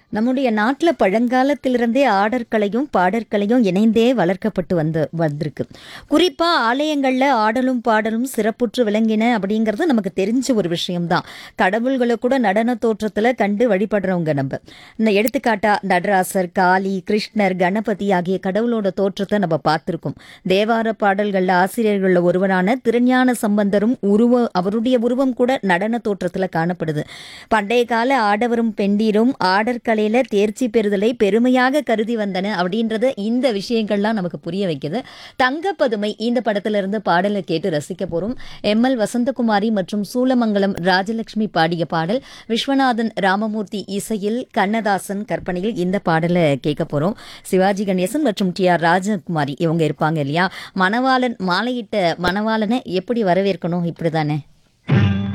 நம்முடைய நாட்டில் பழங்காலத்திலிருந்தே ஆடற்கலையும் பாடற்கலையும் இணைந்தே வளர்க்கப்பட்டு வந்து வந்திருக்கு குறிப்பாக ஆலயங்களில் ஆடலும் பாடலும் சிறப்புற்று விளங்கின அப்படிங்கிறது நமக்கு தெரிஞ்ச ஒரு விஷயம்தான் கடவுள்களை கூட நடன தோற்றத்தில் கண்டு வழிபடுறவங்க நம்ம இந்த எடுத்துக்காட்டா நடராசர் காளி கிருஷ்ணர் கணபதி ஆகிய கடவுளோட தோற்றத்தை நம்ம பார்த்துருக்கோம் தேவார பாடல்களில் ஆசிரியர்களில் ஒருவரான திருஞான சம்பந்தரும் உருவ அவருடைய உருவம் கூட நடன தோற்றத்தில் காணப்படுது பண்டைய கால ஆடவரும் பெண்டீரும் ஆடற்கலையில தேர்ச்சி பெறுதலை பெருமையாக கருதி வந்தன அப்படின்றத இந்த விஷயங்கள்லாம் நமக்கு புரிய வைக்குது தங்கப்பதுமை இந்த படத்துல இருந்து பாடலை கேட்டு ரசிக்க போறோம் எம் எல் வசந்தகுமாரி மற்றும் சூலமங்கலம் ராஜலட்சுமி பாடிய பாடல் விஸ்வநாதன் ராமமூர்த்தி இசையில் கண்ணதாசன் கற்பனையில் இந்த பாடலை கேட்க போறோம் சிவாஜி கணேசன் மற்றும் டி ஆர் ராஜகுமாரி இவங்க இருப்பாங்க இல்லையா மணவாளன் மாலையிட்ட மணவாளனை எப்படி வரவேற்கணும் இப்படிதானே